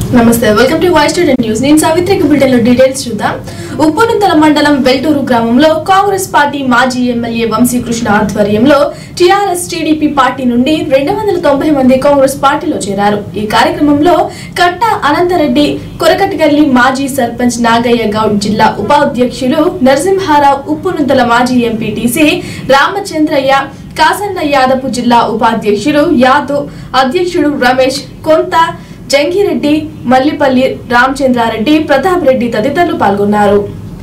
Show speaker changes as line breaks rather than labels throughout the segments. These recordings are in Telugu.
నమస్తే welcome to voice student news నేను సావిత్రిక బులెటిన్ లో డీటెయిల్స్ చూద్దాం ఉప్పునుంతల మండలం వెల్టూరు గ్రామంలో కాంగ్రెస్ పార్టీ మాజీ ఎమ్మెల్యే వంశీకృష్ణ ఆధ్వర్యంలో టీఆర్ఎస్ టీడీపీ పార్టీ నుండి రెండు వందల తొంభై మంది కాంగ్రెస్ పార్టీలో చేరారు ఈ కార్యక్రమంలో కట్ట అనంతరెడ్డి కొరకటిగల్లి మాజీ సర్పంచ్ నాగయ్య గౌడ్ జిల్లా ఉపాధ్యక్షులు నరసింహారావు ఉప్పునుంతల మాజీ ఎంపీటీసీ రామచంద్రయ్య కాసన్న యాదవ్ జిల్లా ఉపాధ్యక్షులు యాదవ్ అధ్యక్షుడు రమేష్ కొంత జంగిరెడ్డి మల్లిపల్లి రామచంద్రారెడ్డి ప్రతాప్ రెడ్డి తదితరులు పాల్గొన్నారు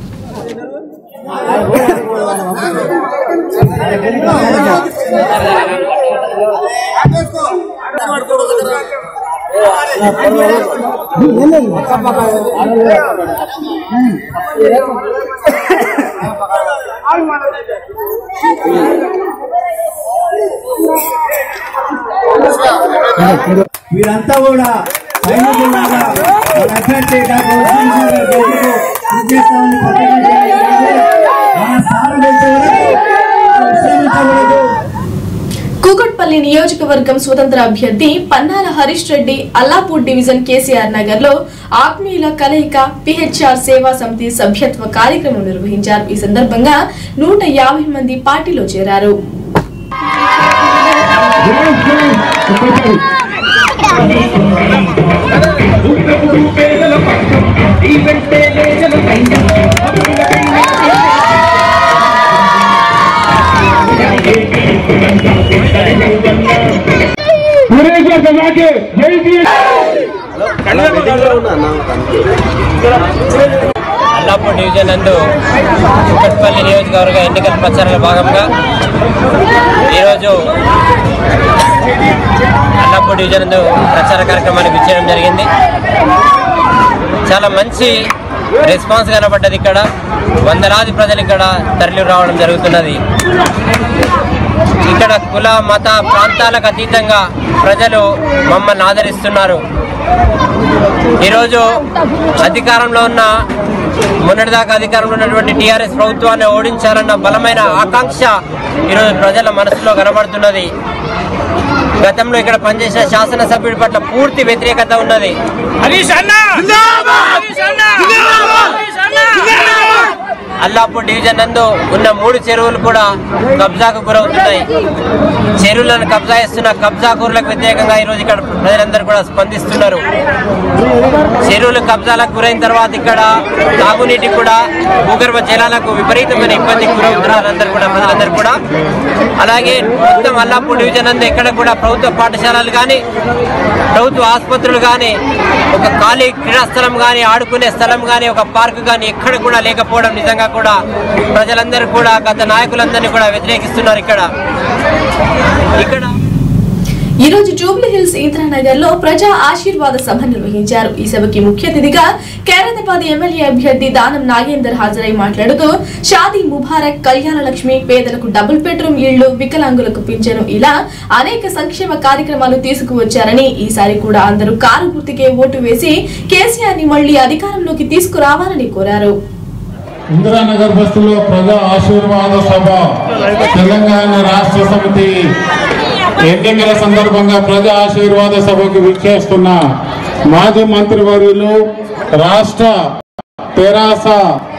వీరంతా కూడా సైనికులాగా మన అభ్యర్థి డాక్టర్ ఉస్మాన్ గారి గెలుపుకు కృషి చేస్తామని ప్రతిజ్ఞ చేయాలి. మన సారు గెలిచే వరకు విశ్రమించకూడదు.
కూకట్పల్లి నియోజకవర్గం స్వతంత్ర అభ్యర్థి పన్నాల హరీష్ రెడ్డి అల్లాపూర్ డివిజన్ కేసీఆర్ నగర్ లో ఆత్మీయుల కలయిక పిహెచ్ఆర్ సేవా సమితి సభ్యత్వ కార్యక్రమం నిర్వహించారు ఈ సందర్భంగా నూట యాభై మంది పార్టీలో చేరారు
అల్లాపూర్ డివిజన్ నందు కుక్కట్పల్లి నియోజకవర్గ ఎన్నికల ప్రచారంలో భాగంగా ఈరోజు అల్లాపూర్ డివిజన్ నందు ప్రచార కార్యక్రమానికి ఇచ్చేయడం జరిగింది చాలా మంచి రెస్పాన్స్ కనబడ్డది ఇక్కడ వందలాది ప్రజలు ఇక్కడ తరలి రావడం జరుగుతున్నది ఇక్కడ కుల మత ప్రాంతాలకు అతీతంగా ప్రజలు మమ్మల్ని ఆదరిస్తున్నారు ఈరోజు అధికారంలో ఉన్న మొన్నటిదాకా అధికారంలో ఉన్నటువంటి టీఆర్ఎస్ ప్రభుత్వాన్ని ఓడించాలన్న బలమైన ఆకాంక్ష ఈరోజు ప్రజల మనసులో కనబడుతున్నది గతంలో ఇక్కడ పనిచేసిన శాసనసభ్యుడి పట్ల పూర్తి వ్యతిరేకత ఉన్నది అల్లాపూర్ డివిజన్ నందు ఉన్న మూడు చెరువులు కూడా కబ్జాకు గురవుతున్నాయి చెరువులను కబ్జా చేస్తున్న కబ్జాకూరులకు వ్యతిరేకంగా ఈరోజు ఇక్కడ ప్రజలందరూ కూడా స్పందిస్తున్నారు చెరువులు కబ్జాలకు గురైన తర్వాత ఇక్కడ తాగునీటి కూడా భూగర్భ జలాలకు విపరీతమైన ఇబ్బందికి గురవుతున్నారు అందరూ కూడా ప్రజలందరూ కూడా అలాగే మొత్తం అల్లాపూర్ డివిజన్ అంతా ఎక్కడ కూడా ప్రభుత్వ పాఠశాలలు కానీ ప్రభుత్వ ఆసుపత్రులు కానీ ఒక ఖాళీ క్రీడా స్థలం కానీ ఆడుకునే స్థలం కానీ ఒక పార్క్ కానీ ఎక్కడ కూడా లేకపోవడం నిజంగా కూడా ప్రజలందరూ కూడా గత నాయకులందరినీ కూడా వ్యతిరేకిస్తున్నారు ఇక్కడ ఇక్కడ
ఈ రోజు జూబ్లీ హిల్స్ ఇంద్రానగర్ లో ప్రజా ఆశీర్వాద సభ నిర్వహించారు ఈ సభకి ముఖ్య అతిథిగా కేరళపాద ఎమ్మెల్యే అభ్యర్థి దానం నాగేందర్ హాజరై మాట్లాడుతూ షాదీ ముబారక్ కళ్యాణ లక్ష్మి పేదలకు డబుల్ బెడ్రూమ్ ఇళ్లు వికలాంగులకు పింఛను ఇలా అనేక సంక్షేమ కార్యక్రమాలు తీసుకువచ్చారని ఈసారి కూడా అందరూ కారు గుర్తుకే ఓటు వేసి కేసీఆర్ ని మళ్లీ అధికారంలోకి తీసుకురావాలని కోరారు
ఇందిరానగర్ బస్సులో ప్రజా ఆశీర్వాద సభ తెలంగాణ రాష్ట్ర సమితి ఎన్నికల సందర్భంగా ప్రజా ఆశీర్వాద సభకు విచ్చేస్తున్న మాజీ మంత్రివర్యులు రాష్ట్ర తెరాస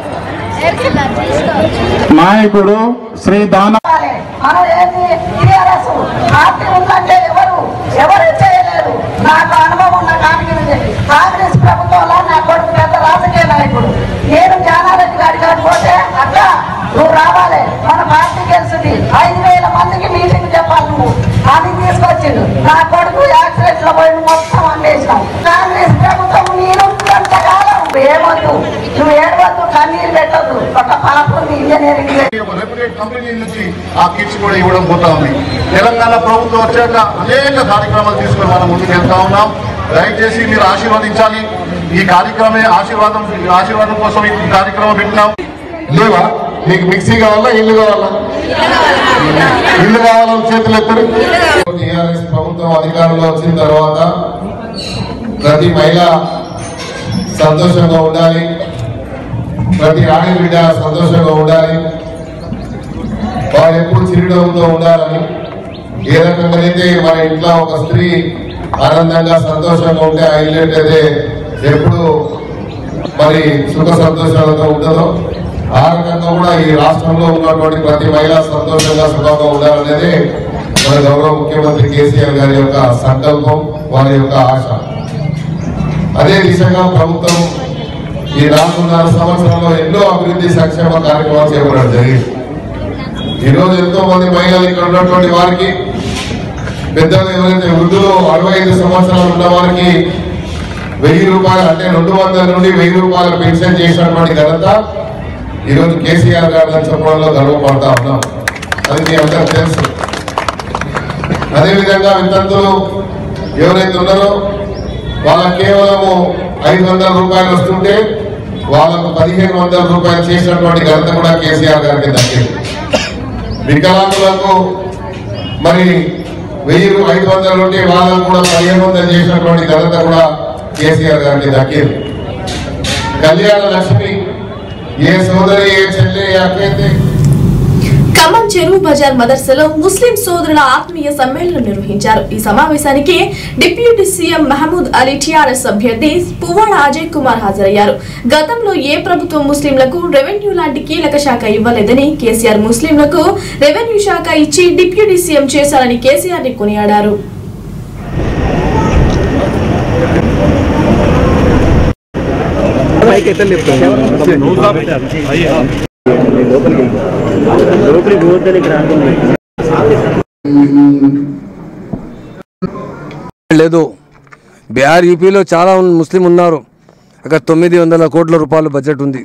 నాయకుడు శ్రీ దాన
మనం ఏంటి టీఆర్ఎస్ పార్టీ ఉందంటే ఎవరు ఎవరు చేయలేరు నాకు అనుభవం ఉన్న కాంగ్రెస్ కాంగ్రెస్ ప్రభుత్వంలో నా కొడుకు పెద్ద రాజకీయ నాయకుడు నేను జ్ఞానారెడ్డి గారి గారికి పోతే అక్క నువ్వు రావాలి మన పార్టీ గెలిచింది ఐదు వేల మందికి మీటింగ్ చెప్పాలి నువ్వు అని తీసుకొచ్చిండు నా కొడుకు యాక్సిడెంట్ లో పోయి మొత్తం అమ్మేసినాం కాంగ్రెస్ ప్రభుత్వం నేను ఎంతకాలం ఏమొద్దు నువ్వు ఏడవద్దు కన్నీరు పెట్టద్దు ఒక పాపం ఇంజనీరింగ్
ఒక రెప్యూటెడ్ కంపెనీ నుంచి ఆ కిట్స్ కూడా ఇవ్వడం పోతా ఉంది తెలంగాణ ప్రభుత్వం వచ్చాక అనేక కార్యక్రమాలు తీసుకొని మనం ముందుకు వెళ్తా ఉన్నాం దయచేసి మీరు ఆశీర్వదించాలి ఈ కార్యక్రమే ఆశీర్వాదం ఈ ఆశీర్వాదం కోసం ఈ కార్యక్రమం పెట్టినాం లేవా మీకు మిక్సీ కావాలా ఇల్లు కావాలా ఇల్లు కావాలని చేతులు ఎత్తారు టీఆర్ఎస్ ప్రభుత్వం అధికారంలో వచ్చిన తర్వాత ప్రతి మహిళ సంతోషంగా ఉండాలి ప్రతి ఆడబిడ్డ సంతోషంగా ఉండాలి వారు ఎప్పుడు చిరునవ్వుతో ఉండాలని ఏ రకంగా అయితే మన ఇంట్లో ఒక స్త్రీ ఆనందంగా సంతోషంగా ఉంటే ఆ ఇల్లు అయితే
ఎప్పుడు మరి సుఖ సంతోషాలతో ఉంటుందో ఆ రకంగా కూడా ఈ రాష్ట్రంలో ఉన్నటువంటి ప్రతి మహిళ సంతోషంగా సుఖంగా ఉండాలనేది మన గౌరవ ముఖ్యమంత్రి కేసీఆర్ గారి యొక్క సంకల్పం వారి యొక్క ఆశ అదే దిశగా ప్రభుత్వం ఈ నాలుగున్నర సంవత్సరంలో ఎన్నో అభివృద్ధి సంక్షేమ కార్యక్రమాలు చేపట్టడం జరిగింది ఈ రోజు ఎంతో మంది మహిళలు ఇక్కడ ఉన్నటువంటి వారికి పెద్దలు ఎవరైతే వృద్ధులు అరవై ఐదు సంవత్సరాలు ఉన్న వారికి వెయ్యి రూపాయలు అంటే రెండు వందల నుండి వెయ్యి రూపాయల పెన్షన్ చేసినటువంటి ఘనత ఈరోజు కేసీఆర్ గారు అని చెప్పడంలో గర్వపడతా ఉన్నాం అది మీ అందరికి తెలుసు అదేవిధంగా వితంతులు ఎవరైతే ఉన్నారో వాళ్ళకి కేవలము ఐదు వందల రూపాయలు వస్తుంటే వాళ్ళకు పదిహేను వందల రూపాయలు చేసినటువంటి ఘనత కూడా కేసీఆర్ గారికి దక్కింది వికలాంగులకు మరి వెయ్యి రూ- ఐదు వందల నుండి వాళ్ళకు కూడా పదిహేను వందలు చేసినటువంటి ఘనత కూడా కేసీఆర్ గారికి దక్కింది కళ్యాణ లక్ష్మి ఏ సోదరి ఏ చెల్లి ఏ అక్కైతే
ఖమ్మం చెరువు బజార్ మదర్సలో ముస్లిం సోదరుల ఆత్మీయ సమ్మేళనం నిర్వహించారు ఈ సమావేశానికి deputy CM Mahmood Ali TRS అభ్యర్థి పువ్వాడ అజయ్ కుమార్ హాజరయ్యారు గతంలో ఏ ప్రభుత్వం ముస్లింలకు రెవెన్యూ లాంటి కీలక శాఖ ఇవ్వలేదని కేసీఆర్ ముస్లింలకు రెవెన్యూ శాఖ ఇచ్చి డిప్యూటీ సీఎం చేశారని కేసీఆర్ ని కొనియాడారు
లేదు బీహార్ యూపీలో చాలా ఉన్- ముస్లిం ఉన్నారు అక్కడ తొమ్మిది వందల కోట్ల రూపాయల బడ్జెట్ ఉంది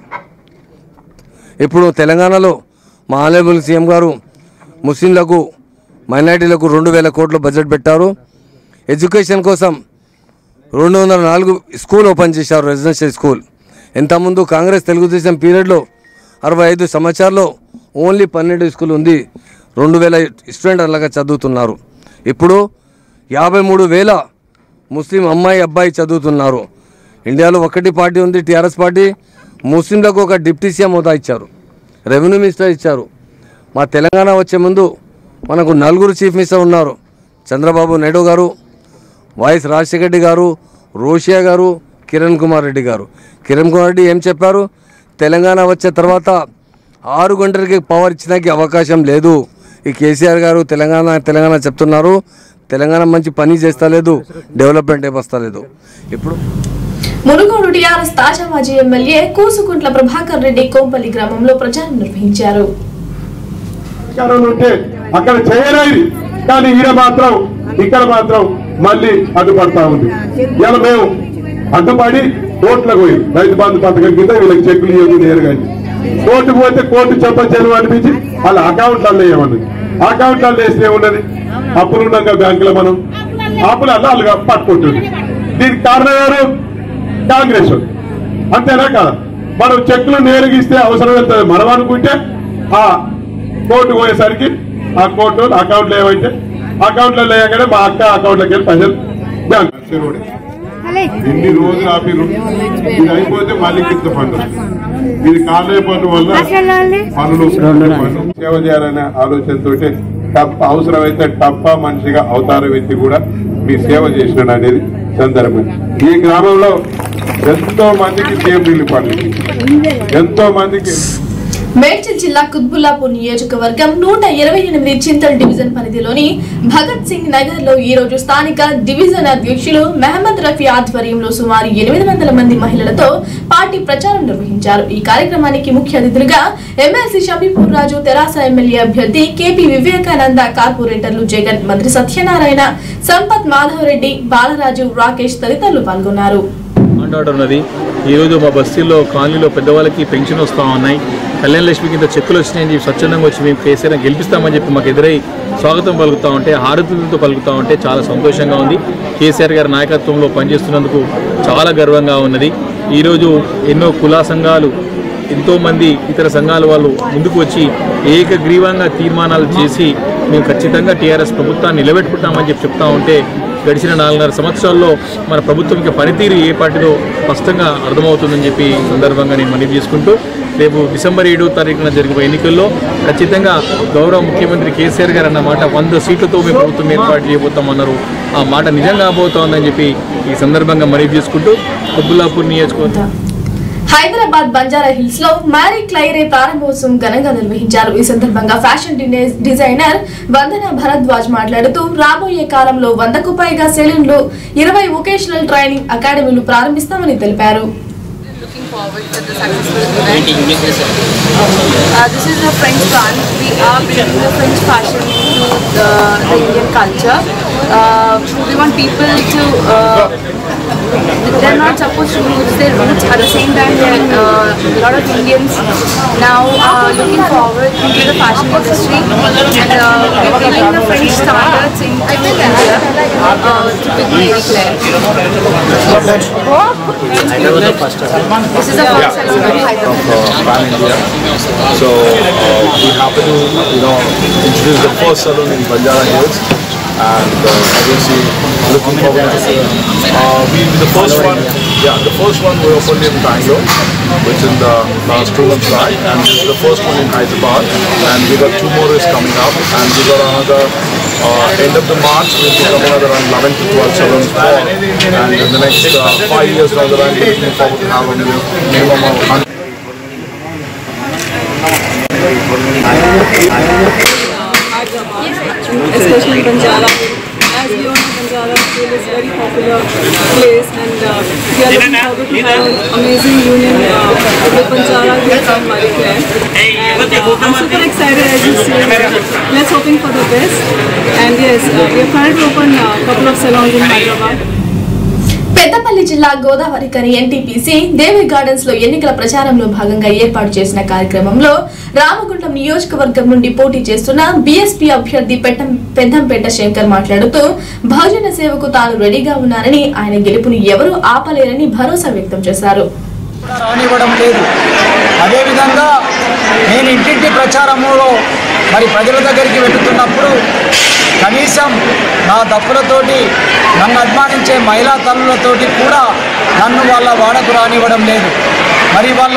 ఇప్పుడు తెలంగాణలో మా ఆనరబుల్ సీఎం గారు ముస్లింలకు మైనార్టీలకు రెండు వేల కోట్ల బడ్జెట్ పెట్టారు ఎడ్యుకేషన్ కోసం రెండు వందల నాలుగు స్కూల్ ఓపెన్ చేశారు రెసిడెన్షియల్ స్కూల్ ఇంతకుముందు కాంగ్రెస్ తెలుగుదేశం పీరియడ్లో అరవై ఐదు సంవత్సరాల్లో ఓన్లీ పన్నెండు స్కూల్ ఉంది రెండు వేల స్టూడెంట్ అలాగా చదువుతున్నారు ఇప్పుడు యాభై మూడు వేల ముస్లిం అమ్మాయి అబ్బాయి చదువుతున్నారు ఇండియాలో ఒకటి పార్టీ ఉంది టీఆర్ఎస్ పార్టీ ముస్లింలకు ఒక డిప్టీ సీఎం హోదా ఇచ్చారు రెవెన్యూ మినిస్టర్ ఇచ్చారు మా తెలంగాణ వచ్చే ముందు మనకు నలుగురు చీఫ్ మినిస్టర్ ఉన్నారు చంద్రబాబు నాయుడు గారు వైఎస్ రాజశేఖర రెడ్డి గారు రోషియా గారు కిరణ్ కుమార్ రెడ్డి గారు కిరణ్ కుమార్ రెడ్డి ఏం చెప్పారు తెలంగాణ వచ్చే తర్వాత ఆరు గంటలకి పవర్ ఇచ్చడానికి అవకాశం లేదు ఈ కేసీఆర్ గారు తెలంగాణ తెలంగాణ చెప్తున్నారు తెలంగాణ మంచి పని చేస్తలేదు డెవలప్మెంట్ ఏం వస్తలేదు ఇప్పుడు
మునుగోడు టీఆర్ఎస్ తాజా మాజీ ఎమ్మెల్యే కూసుకుంట్ల ప్రభాకర్ రెడ్డి కోంపల్లి గ్రామంలో ప్రచారం నిర్వహించారు
అధికారంలో ఉంటే అక్కడ చేయలేదు కానీ ఈయన మాత్రం ఇక్కడ మాత్రం మళ్ళీ అడ్డుపడతా ఉంది ఇలా మేము అడ్డుపడి కోర్టులకు పోయి రైతు బంధు పథకం కింద వీళ్ళకి చెక్కులు ఇవ్వదు నేరు కానీ కోర్టుకు పోతే కోర్టు చెప్పచ్చని అనిపించి వాళ్ళ అకౌంట్లలో ఏమన్నది అకౌంట్లలో వేస్తే ఏమున్నది అప్పులు ఉన్నాక బ్యాంకులో మనం అప్పులు అలా వాళ్ళుగా పట్టుకుంటుంది దీనికి కారణం ఎవరు కాంగ్రెస్ వాళ్ళు. అంతేనా కదా మనం చెక్కులు నేరుగా ఇస్తే అవసరం వెళ్తుంది మనం అనుకుంటే ఆ కోర్టు పోయేసరికి ఆ కోర్టు అకౌంట్లో ఏమైతే అకౌంట్లో లేకనే మా అక్క అకౌంట్లోకి వెళ్ళి పైసలు బ్యాంక్ ఎన్ని రోజులు ఆపిరు ఇది అయిపోతే మళ్ళీ కింద పనులు ఇది కాలేకపోవడం వల్ల పనులు పనులు సేవ చేయాలనే ఆలోచనతో తప్ప అవసరమైతే తప్ప మనిషిగా అవతార వ్యక్తి కూడా మీ సేవ చేసినాడు అనేది సందర్భం ఈ గ్రామంలో ఎంతో మందికి సేమ్ రిలీఫ్ పనులు ఎంతో మందికి
మేడ్చల్ జిల్లా కుత్బుల్లాపూర్ నియోజకవర్గం నూట ఇరవై ఎనిమిది చింతల్ డివిజన్ పరిధిలోని భగత్ సింగ్ నగర్ లో ఈ రోజు స్థానిక డివిజన్ అధ్యక్షులు మహమ్మద్ రఫీ ఆధ్వర్యంలో సుమారు ఎనిమిది వందల మంది మహిళలతో పార్టీ ప్రచారం నిర్వహించారు ఈ కార్యక్రమానికి ముఖ్య అతిథులుగా ఎమ్మెల్సీ షమీపూర్ రాజు తెరాస ఎమ్మెల్యే అభ్యర్థి కేపీ వివేకానంద కార్పొరేటర్లు జగన్ మంత్రి సత్యనారాయణ సంపత్ మాధవ్ రెడ్డి బాలరాజు రాకేష్ తదితరులు పాల్గొన్నారు
ఆర్డర్ ఉన్నది ఈరోజు మా బస్తీల్లో కాలనీలో పెద్దవాళ్ళకి పెన్షన్ వస్తూ ఉన్నాయి కళ్యాణ లక్ష్మి కింద చెక్కులు వచ్చినాయని చెప్పి స్వచ్ఛందంగా వచ్చి మేము కేసీఆర్ గెలిపిస్తామని చెప్పి మాకు ఎదురై స్వాగతం పలుకుతా ఉంటే హారతులతో పలుకుతా ఉంటే చాలా సంతోషంగా ఉంది కేసీఆర్ గారి నాయకత్వంలో పనిచేస్తున్నందుకు చాలా గర్వంగా ఉన్నది ఈరోజు ఎన్నో కులా సంఘాలు ఎంతోమంది ఇతర సంఘాల వాళ్ళు ముందుకు వచ్చి ఏకగ్రీవంగా తీర్మానాలు చేసి మేము ఖచ్చితంగా టీఆర్ఎస్ ప్రభుత్వాన్ని నిలబెట్టుకుంటామని చెప్పి చెప్తా ఉంటే గడిచిన నాలుగున్నర సంవత్సరాల్లో మన ప్రభుత్వం యొక్క పనితీరు ఏ పార్టీలో స్పష్టంగా అర్థమవుతుందని చెప్పి ఈ సందర్భంగా నేను మనవి చేసుకుంటూ రేపు డిసెంబర్ ఏడో తారీఖున జరిగే ఎన్నికల్లో ఖచ్చితంగా గౌరవ ముఖ్యమంత్రి కేసీఆర్ గారు అన్నమాట వంద సీట్లతో మేము ప్రభుత్వం ఏర్పాటు చేయబోతామన్నారు ఆ మాట నిజంగా కాబోతోందని చెప్పి ఈ సందర్భంగా మనవి చేసుకుంటూ కుబ్బుల్లాపూర్ నియోజకవర్గం
హైదరాబాద్ బంజారా హిల్స్ లో మ్యారీ క్లైరే ప్రారంభోత్సవం ఘనంగా నిర్వహించారు ఈ సందర్భంగా ఫ్యాషన్ డినే- డిజైనర్ వందన భరద్వాజ్ మాట్లాడుతూ రాబోయే కాలంలో వందకు పైగా సెలూన్లు ఇరవై వొకేషనల్ ట్రైనింగ్ అకాడమీలు ప్రారంభిస్తామని తెలిపారు
forward for the successful event. Uh, this is a French brand. We are bringing the French fashion to the, the Indian culture. Uh, we want people to, uh, they're not supposed to lose their roots. At the same time, there are uh, a lot of Indians now uh, looking forward into the fashion industry. And uh, we're bringing the French standards in India uh, to be very clear. This is the first ceremony in Hyderabad.
of Pan India. So uh, we happen to you know introduce the first salon in Banjara Hills, and uh, obviously looking forward to it. Uh, we the first one, yeah, the first one we opened in Bangalore, which in the last two months back, and this is the first one in Hyderabad, and we got two more is coming up, and we got another. Uh, end of the March, we'll be coming another around 11 to 12 salons more, and in the next uh, five years down the line, we're looking forward to have a minimum of 100
especially Banjara. As we all know, Banjara School is a very popular place and uh, we are looking forward to have an amazing union uh, with Banjara Hills and Marie Claire. And uh, I'm super excited as you say, let's hoping for the best. And yes, uh, we are planning to open a couple of salons in Hyderabad.
Peddapalli జిల్లా గోదావరి కని ఎన్టీపీసీ దేవి గార్డెన్స్ లో ఎన్నికల ప్రచారంలో భాగంగా ఏర్పాటు చేసిన కార్యక్రమంలో రామగుండం నియోజకవర్గం నుండి పోటీ చేస్తున్న బీఎస్పీ అభ్యర్థి పెట్టం పెద్దంపేట శంకర్ మాట్లాడుతూ బహుజన సేవకు తాను రెడీగా ఉన్నానని ఆయన గెలుపుని ఎవరూ ఆపలేరని భరోసా వ్యక్తం చేశారు
రానివ్వడం లేదు అదేవిధంగా నేను ఇంటింటి ప్రచారంలో మరి ప్రజల దగ్గరికి వెళుతున్నప్పుడు కనీసం నా దప్పులతోటి నన్ను అభిమానించే మహిళా తల్లులతోటి కూడా నన్ను వాళ్ళ వాడకు రానివ్వడం లేదు మరి వాళ్ళ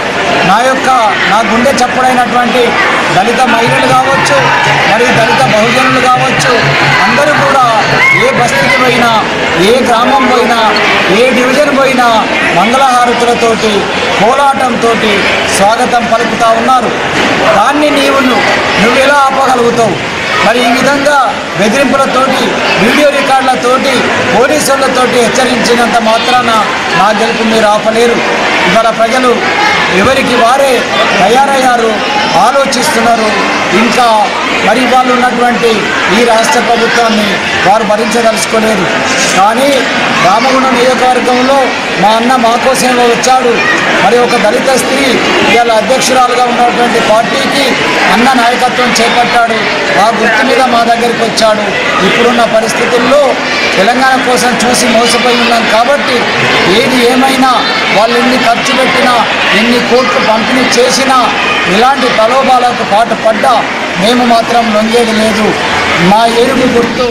నా యొక్క నా గుండె చప్పుడైనటువంటి దళిత మహిళలు కావచ్చు మరి దళిత బహుజనులు కావచ్చు అందరూ కూడా ఏ బస్తీకి పోయినా ఏ గ్రామం పోయినా ఏ డివిజన్ పోయినా మంగళహారతులతోటి కోలాటంతో స్వాగతం పలుకుతా ఉన్నారు దాన్ని నీవు నువ్వు ఎలా ఆపగలుగుతావు మరి ఈ విధంగా బెదిరింపులతోటి వీడియో రికార్డులతోటి పోలీసులతోటి హెచ్చరించినంత మాత్రాన నా గెలుపు మీరు ఆపలేరు ఇవాళ ప్రజలు ఎవరికి వారే తయారయ్యారు ఆలోచిస్తున్నారు ఇంకా మరి వాళ్ళు ఉన్నటువంటి ఈ రాష్ట్ర ప్రభుత్వాన్ని వారు భరించదలుచుకోలేదు కానీ రామగుండం నియోజకవర్గంలో మా అన్న మా కోసమే వచ్చాడు మరి ఒక దళిత స్త్రీ ఇవాళ అధ్యక్షురాలుగా ఉన్నటువంటి పార్టీకి అన్న నాయకత్వం చేపట్టాడు ఆ గుర్తు మీద మా దగ్గరికి వచ్చాడు ఇప్పుడున్న పరిస్థితుల్లో తెలంగాణ కోసం చూసి మోసపోయి ఉన్నాం కాబట్టి ఏది ఏమైనా వాళ్ళు ఎన్ని ఖర్చు పెట్టినా ఎన్ని కోట్లు పంపిణీ చేసినా ఇలాంటి ప్రలోభాలకు పాటు పడ్డా మేము మాత్రం లొంగేది లేదు మా ఏరుగు గుర్తు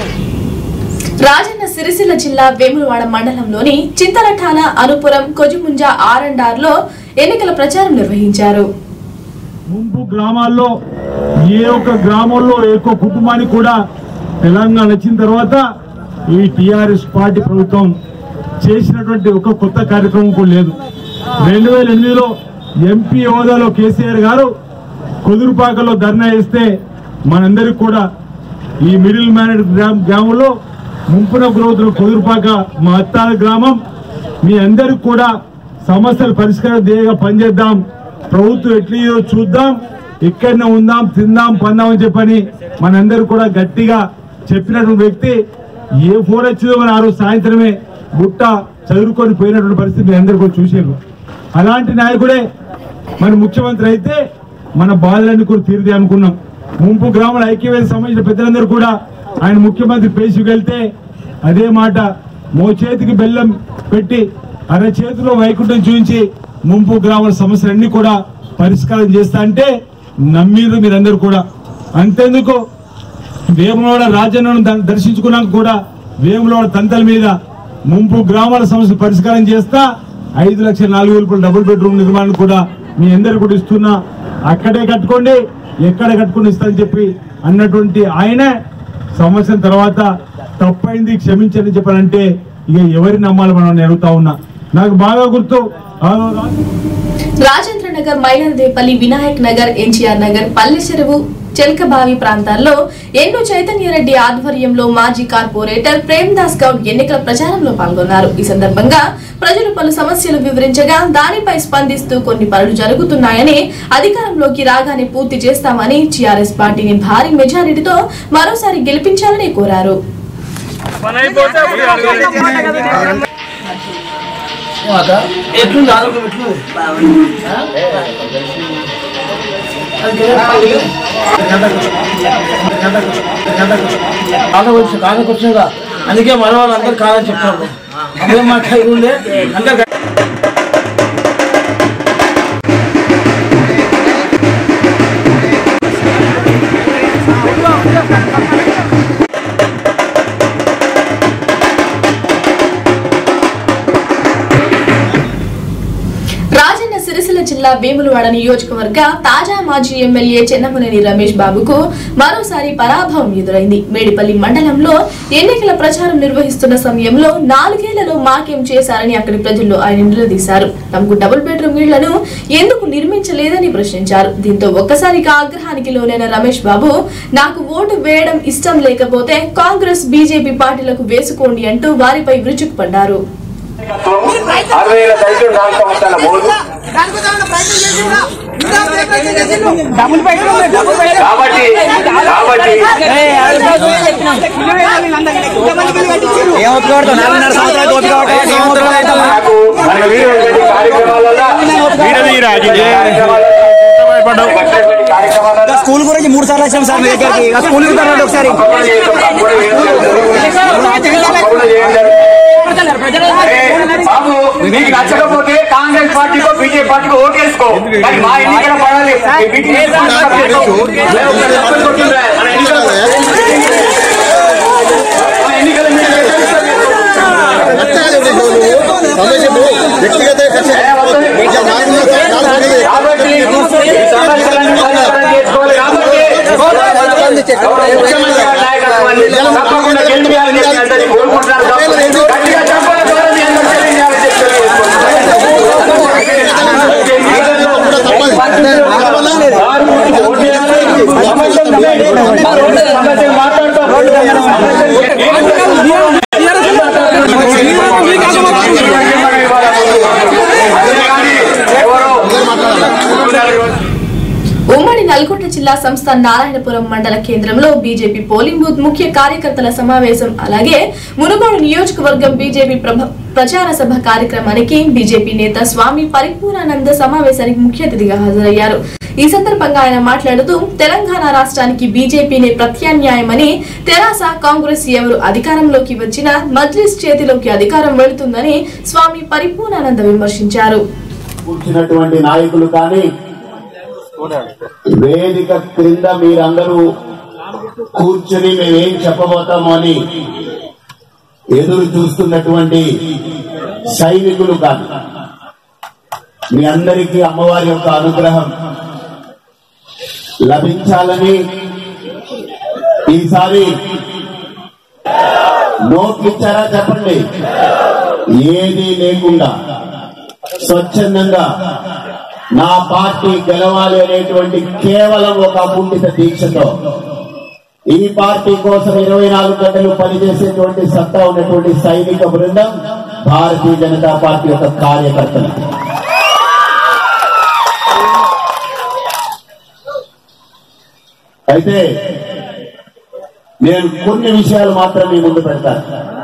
రాజన్న సిరిసిల్ల జిల్లా వేములవాడ మండలంలోని చింతలఠాన అనుపురం కొజుముంజ ఆర్ లో ఎన్నికల ప్రచారం నిర్వహించారు
ముంపు గ్రామాల్లో ఏ ఒక్క గ్రామంలో ఏ ఒక్క కుటుంబానికి కూడా తెలంగాణ వచ్చిన తర్వాత ఈ టిఆర్ఎస్ పార్టీ ప్రభుత్వం చేసినటువంటి ఒక కొత్త కార్యక్రమం కూడా లేదు రెండు వేల ఎనిమిదిలో ఎంపీ హోదాలో కేసీఆర్ గారు కుదురుపాకలో ధర్నా చేస్తే మనందరికి కూడా ఈ మిడిల్ మ్యానెడ్ గ్రామ గ్రామంలో ముంపున గ్రోతులు కుదురుపాక మా అత్తాల గ్రామం మీ అందరికి కూడా సమస్యలు పరిష్కారం ధ్యేయంగా పనిచేద్దాం ప్రభుత్వం ఎట్లయో చూద్దాం ఇక్కడనే ఉందాం తిందాం పందాం అని చెప్పని మనందరూ కూడా గట్టిగా చెప్పినటువంటి వ్యక్తి ఏ ఫోన్ వచ్చిందో మన ఆ రోజు సాయంత్రమే బుట్ట చదువుకొని పోయినటువంటి పరిస్థితి మీ అందరూ కూడా చూసారు అలాంటి నాయకుడే మన ముఖ్యమంత్రి అయితే మన బాధలన్నీ కూడా తీరుదే అనుకున్నాం ముంపు గ్రామాల ఐక్యవేద సంబంధించిన పెద్దలందరూ కూడా ఆయన ముఖ్యమంత్రి పేసుకు వెళ్తే అదే మాట మో చేతికి బెల్లం పెట్టి అర చేతిలో వైకుంఠం చూపించి ముంపు గ్రామాల సమస్యలన్నీ కూడా పరిష్కారం చేస్తా అంటే నమ్మిరు మీరందరూ కూడా అంతేందుకు వేములవాడ రాజన్నను ద- దర్శించుకున్నాక కూడా వేములవాడ తంతల మీద ముంపు గ్రామాల సమస్య పరిష్కారం చేస్తా ఐదు లక్షల నాలుగు వేల రూపాయల డబుల్ బెడ్రూమ్ నిర్మాణం కూడా మీ అందరు కూడా ఇస్తున్నా అక్కడే కట్టుకోండి ఎక్కడ కట్టుకుని ఇస్తానని చెప్పి అన్నటువంటి ఆయనే సంవత్సరం తర్వాత తప్పైంది క్షమించని చెప్పాలంటే ఇక ఎవరి నమ్మాలి మనం నేను అడుగుతా ఉన్నా నాకు బాగా గుర్తు ఆ రోజు
రాజేంద్ర నగర్ మైలదేపల్లి వినాయక్ నగర్ ఎన్టీఆర్ నగర్ పల్లె చెరువు చెల్కబావి ప్రాంతాల్లో ఎన్ను చైతన్యరెడ్డి ఆధ్వర్యంలో మాజీ కార్పొరేటర్ ప్రేమ్దాస్ గౌడ్ ఎన్నికల ప్రచారంలో పాల్గొన్నారు ఈ సందర్భంగా ప్రజలు పలు సమస్యలు వివరించగా దానిపై స్పందిస్తూ కొన్ని పనులు జరుగుతున్నాయని అధికారంలోకి రాగానే పూర్తి చేస్తామని టీఆర్ఎస్ పార్టీని భారీ మెజారిటీతో మరోసారి గెలిపించాలని కోరారు
ఎట్లుంది ఆరోగ్యం ఎట్లుంది కాదవచ్చు కాదకొచ్చుగా అందుకే మన వాళ్ళు అందరు కాదని చెప్తారు అదే మాట ఉండే అందరు
రాజన్న సిరిసిల్ల జిల్లా వేములవాడ నియోజకవర్గ తాజా మాజీ ఎమ్మెల్యే చెన్నమనేని రమేష్ బాబుకు మరోసారి పరాభవం ఎదురైంది మేడిపల్లి మండలంలో ఎన్నికల ప్రచారం నిర్వహిస్తున్న సమయంలో నాలుగేళ్లలో మాకేం చేశారని అక్కడి ప్రజల్లో ఆయన నిలదీశారు తమకు డబుల్ బెడ్రూమ్ ఇళ్లను ఎందుకు నిర్మించలేదని ప్రశ్నించారు దీంతో ఒక్కసారిగా ఆగ్రహానికి లోనైన రమేష్ బాబు నాకు ఓటు వేయడం ఇష్టం లేకపోతే కాంగ్రెస్ బీజేపీ పార్టీలకు వేసుకోండి అంటూ వారిపై విరుచుకుపడ్డారు
అరవై ఏళ్ళ దళితుడు నాలుగు సంవత్సరాల మూడు కాబట్టి కాబట్టి నాకు మన వీడియో కార్యక్రమాలలో
స్కూల్ గురించి మూడు సార్లు వచ్చాం సార్ మీ దగ్గరికి ఆ స్కూల్ కి రండి ఒకసారి
బాబు నీకు నచ్చకపోతే కాంగ్రెస్ పార్టీకో బీజేపీ పార్టీకో ఓటేసుకో కానీ మా ఎన్నికల పడాలి ఈ మీటింగ్ చేసుకుంటే మన ఎన్నికల మన ఎన్నికల కాబట్టి ఈ సమస్యలన్నీ పరిష్కారం చేసుకోవాలి కాబట్టి ముఖ్యమంత్రి గారి నాయకత్వాన్ని తప్పకుండా గెలిపించాలని చెప్పి అందరినీ కోరుకుంటున్నారు కాబట్టి గట్టిగా చెప్పాలి ద్వారా మీ అందరూ తెలియజేయాలని చెప్పి
ఉమ్మడి నల్గొండ జిల్లా సంస్థ నారాయణపురం మండల కేంద్రంలో బీజేపీ పోలింగ్ బూత్ ముఖ్య కార్యకర్తల సమావేశం అలాగే మునుగోడు నియోజకవర్గం బీజేపీ ప్రభ- ప్రచార సభ కార్యక్రమానికి బీజేపీ నేత స్వామి పరిపూర్ణానంద సమావేశానికి ముఖ్య అతిథిగా హాజరయ్యారు ఈ సందర్భంగా ఆయన మాట్లాడుతూ తెలంగాణ రాష్ట్రానికి బీజేపీనే ప్రత్యామ్నాయమని తెరాస కాంగ్రెస్ ఎవరు అధికారంలోకి వచ్చినా మజ్లిస్ చేతిలోకి అధికారం వెళుతుందని స్వామి పరిపూర్ణానంద విమర్శించారు
కూర్చున్నటువంటి నాయకులు కానీ వేదిక క్రింద మీరందరూ కూర్చుని మేమేం చెప్పబోతామో అని ఎదురు చూస్తున్నటువంటి సైనికులు కానీ మీ అందరికీ అమ్మవారి యొక్క అనుగ్రహం లభించాలని ఈసారి నోట్లు ఇచ్చారా చెప్పండి ఏది లేకుండా స్వచ్ఛందంగా నా పార్టీ గెలవాలి అనేటువంటి కేవలం ఒక అపుండిత దీక్షతో ఈ పార్టీ కోసం ఇరవై నాలుగు గంటలు పనిచేసేటువంటి సత్తా ఉన్నటువంటి సైనిక బృందం భారతీయ జనతా పార్టీ యొక్క కార్యకర్తలు అయితే నేను కొన్ని విషయాలు మాత్రం మీ ముందు పెడతాను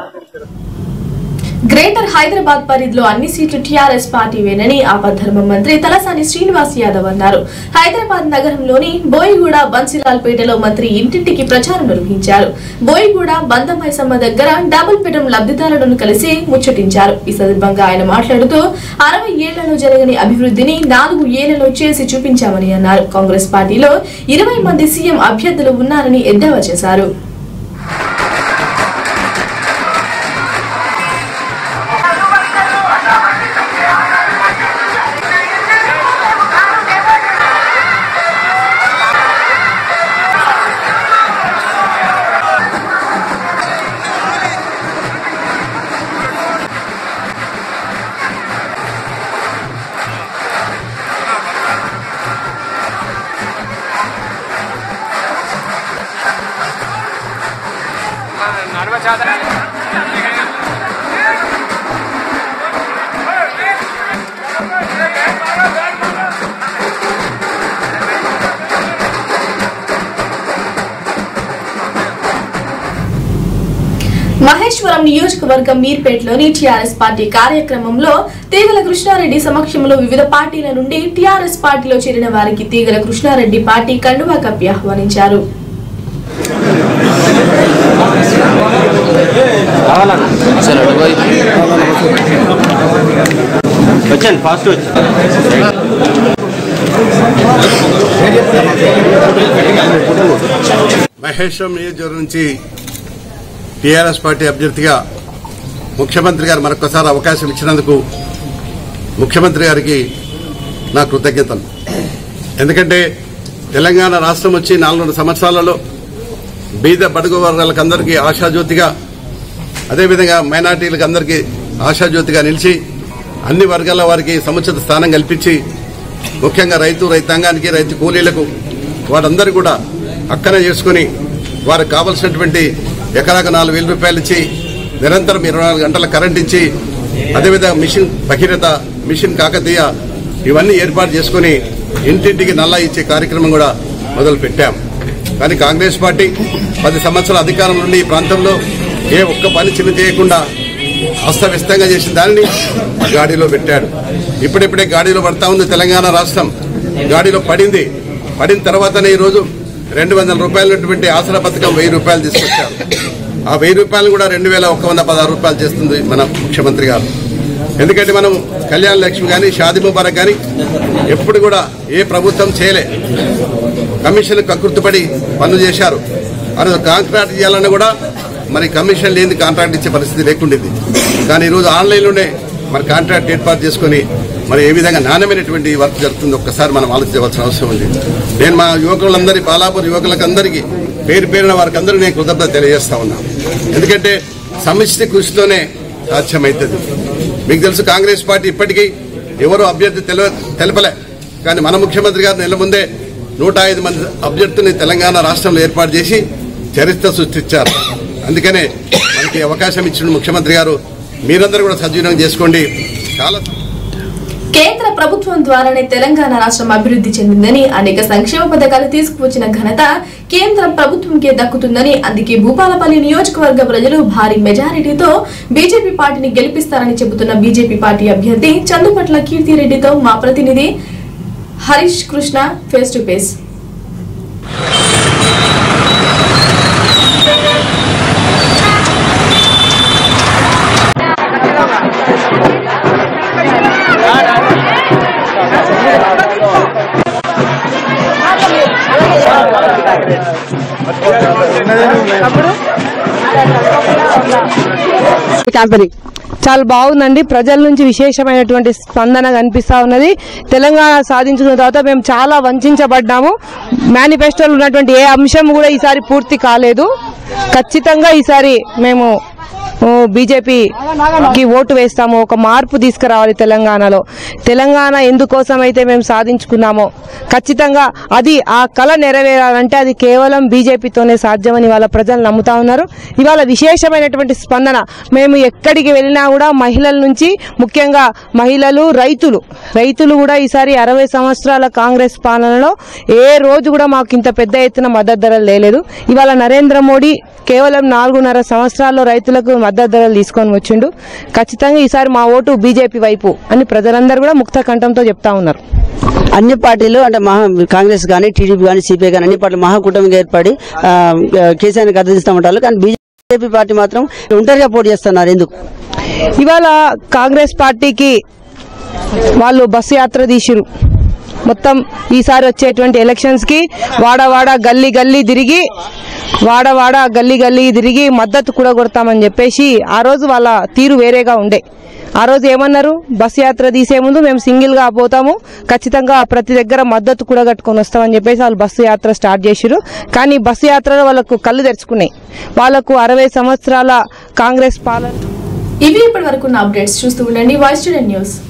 గ్రేటర్ హైదరాబాద్ పరిధిలో అన్ని సీట్లు టీఆర్ఎస్ పార్టీవేనని ఆపద్ధర్మ మంత్రి తలసాని శ్రీనివాస్ యాదవ్ అన్నారు హైదరాబాద్ నగరంలోని బోయిగూడ బన్సిలాల్పేటలో మంత్రి ఇంటింటికి ప్రచారం నిర్వహించారు బోయిగూడ బందమైసమ్మ దగ్గర డబుల్ బెడ్రూమ్ లబ్ధిదారులను కలిసి ముచ్చటించారు ఈ సందర్భంగా ఆయన మాట్లాడుతూ అరవై ఏళ్లలో జరగని అభివృద్ధిని నాలుగు ఏళ్లలో చేసి చూపించామని అన్నారు కాంగ్రెస్ పార్టీలో ఇరవై మంది సీఎం అభ్యర్థులు ఉన్నారని ఎద్దేవా చేశారు
¡Vamos!
మహేశ్వరం నియోజకవర్గం మీర్పేటలోని టీఆర్ఎస్ పార్టీ కార్యక్రమంలో తీగల కృష్ణారెడ్డి సమక్షంలో వివిధ పార్టీల నుండి టీఆర్ఎస్ పార్టీలో చేరిన వారికి తీగల కృష్ణారెడ్డి పార్టీ కండువా కప్పి ఆహ్వానించారు
వచ్చాను ఫాస్ట్ వచ్చి
మహేశ్వరం నియోజకవర్గం నుంచి టీఆర్ఎస్ పార్టీ అభ్యర్థిగా ముఖ్యమంత్రి గారు మరొకసారి అవకాశం ఇచ్చినందుకు ముఖ్యమంత్రి గారికి నా కృతజ్ఞతలు ఎందుకంటే తెలంగాణ రాష్ట్రం వచ్చి నాలుగున్నర సంవత్సరాలలో బీద బడుగు వర్గాలకందరికీ ఆశాజ్యోతిగా అదేవిధంగా మైనార్టీలకు అందరికీ ఆశాజ్యోతిగా నిలిచి అన్ని వర్గాల వారికి సముచిత స్థానం కల్పించి ముఖ్యంగా రైతు రైతాంగానికి రైతు కూలీలకు వారందరూ కూడా అక్కన చేసుకుని వారికి కావలసినటువంటి ఎకరాకు నాలుగు వేల రూపాయలు ఇచ్చి నిరంతరం ఇరవై నాలుగు గంటల కరెంట్ ఇచ్చి అదేవిధంగా మిషన్ భగీరథ మిషన్ కాకతీయ ఇవన్నీ ఏర్పాటు చేసుకుని ఇంటింటికి నల్లా ఇచ్చే కార్యక్రమం కూడా మొదలు పెట్టాం కానీ కాంగ్రెస్ పార్టీ పది సంవత్సరాల అధికారం నుండి ఈ ప్రాంతంలో ఏ ఒక్క పని చిన్న చేయకుండా అస్తవ్యస్తంగా చేసిన దానిని గాడిలో పెట్టాడు ఇప్పుడిప్పుడే గాడిలో పడతా ఉంది తెలంగాణ రాష్ట్రం గాడిలో పడింది పడిన తర్వాతనే ఈరోజు రెండు వందల రూపాయలటువంటి ఆసరా పథకం వెయ్యి రూపాయలు తీసుకొచ్చారు ఆ వెయ్యి రూపాయలు కూడా రెండు వేల ఒక్క వంద పదహారు రూపాయలు చేస్తుంది మన ముఖ్యమంత్రి గారు ఎందుకంటే మనం కళ్యాణ లక్ష్మి కానీ షాది ముబారక్ కానీ ఎప్పుడు కూడా ఏ ప్రభుత్వం చేయలే కమిషన్ కకృతిపడి పనులు చేశారు అది కాంట్రాక్ట్ చేయాలన్నా కూడా మరి కమిషన్ లేని కాంట్రాక్ట్ ఇచ్చే పరిస్థితి లేకుండేది కానీ ఈరోజు ఆన్లైన్లోనే మరి కాంట్రాక్ట్ ఏర్పాటు చేసుకొని మరి ఏ విధంగా నాణ్యమైనటువంటి వర్క్ జరుగుతుందో ఒక్కసారి మనం ఆలోచించవలసిన అవసరం ఉంది నేను మా యువకులందరి బాలాపూర్ యువకులకందరికీ పేరు పేరున వారికి అందరికీ నేను కృతజ్ఞత తెలియజేస్తా ఉన్నా ఎందుకంటే సమిష్టి కృషితోనే సాధ్యమవుతుంది మీకు తెలుసు కాంగ్రెస్ పార్టీ ఇప్పటికీ ఎవరు అభ్యర్థి తెల తెలపలే కానీ మన ముఖ్యమంత్రి గారు నెల ముందే నూట ఐదు మంది అభ్యర్థుల్ని తెలంగాణ రాష్ట్రంలో ఏర్పాటు చేసి చరిత్ర సృష్టించారు అందుకనే మనకి అవకాశం ఇచ్చిన ముఖ్యమంత్రి గారు మీరందరూ కూడా సద్వినియోగం చేసుకోండి చాలా
కేంద్ర ప్రభుత్వం ద్వారానే తెలంగాణ రాష్ట్రం అభివృద్ధి చెందిందని అనేక సంక్షేమ పథకాలు తీసుకువచ్చిన ఘనత కేంద్ర ప్రభుత్వంకే దక్కుతుందని అందుకే భూపాలపల్లి నియోజకవర్గ ప్రజలు భారీ మెజారిటీతో బీజేపీ పార్టీని గెలిపిస్తారని చెబుతున్న బీజేపీ పార్టీ అభ్యర్థి చందుపట్ల కీర్తిరెడ్డితో మా ప్రతినిధి Harish Krishna face to face
campaign చాలా బాగుందండి ప్రజల నుంచి విశేషమైనటువంటి స్పందన కనిపిస్తా ఉన్నది తెలంగాణ సాధించుకున్న తర్వాత మేము చాలా వంచబడ్డాము మేనిఫెస్టోలో ఉన్నటువంటి ఏ అంశం కూడా ఈసారి పూర్తి కాలేదు ఖచ్చితంగా ఈసారి మేము బీజేపీకి ఓటు వేస్తాము ఒక మార్పు తీసుకురావాలి తెలంగాణలో తెలంగాణ ఎందుకోసం అయితే మేము సాధించుకున్నామో ఖచ్చితంగా అది ఆ కళ నెరవేరాలంటే అది కేవలం బీజేపీతోనే సాధ్యమని వాళ్ళ ప్రజలు నమ్ముతా ఉన్నారు ఇవాళ విశేషమైనటువంటి స్పందన మేము ఎక్కడికి వెళ్ళినా కూడా మహిళల నుంచి ముఖ్యంగా మహిళలు రైతులు రైతులు కూడా ఈసారి అరవై సంవత్సరాల కాంగ్రెస్ పాలనలో ఏ రోజు కూడా మాకు ఇంత పెద్ద ఎత్తున మద్దతు ధరలు లేదు ఇవాళ నరేంద్ర మోడీ కేవలం నాలుగున్నర సంవత్సరాల్లో రైతులకు మద్దతు ధరలు తీసుకొని వచ్చిండు ఖచ్చితంగా ఈసారి మా ఓటు బీజేపీ వైపు అని ప్రజలందరూ కూడా ముక్త కంఠంతో చెప్తా ఉన్నారు
అన్ని పార్టీలు అంటే మహా కాంగ్రెస్ కానీ టీడీపీ కానీ సిపిఐ కానీ అన్ని పార్టీలు మహాకూటమిగా ఏర్పడి ఆ, కేసీఆర్ని గద్దెదిస్తామంటారు కానీ బీజేపీ పార్టీ మాత్రం ఒంటరిగా పోటీ చేస్తున్నారు ఎందుకు
ఇవాళ కాంగ్రెస్ పార్టీకి వాళ్ళు బస్సు యాత్ర తీసిరు మొత్తం ఈసారి వచ్చేటువంటి ఎలక్షన్స్ కి వాడ వాడ గల్లీ గల్లీ తిరిగి వాడ వాడ గల్లీ గల్లీ తిరిగి మద్దతు కూడా కొడతామని చెప్పేసి ఆ రోజు వాళ్ళ తీరు వేరేగా ఉండే ఆ రోజు ఏమన్నారు బస్ యాత్ర తీసే ముందు మేము సింగిల్ గా పోతాము ఖచ్చితంగా ప్రతి దగ్గర మద్దతు కూడా కట్టుకొని వస్తామని చెప్పేసి వాళ్ళు బస్సు యాత్ర స్టార్ట్ చేసిరు కానీ బస్సు యాత్రలో వాళ్ళకు కళ్ళు తెరుచుకున్నాయి వాళ్ళకు అరవై సంవత్సరాల కాంగ్రెస్ పాలన
ఇవి ఇప్పటి వరకు అప్డేట్స్ చూస్తూ ఉండండి వాయిస్ స్టూడెంట్ న్యూస్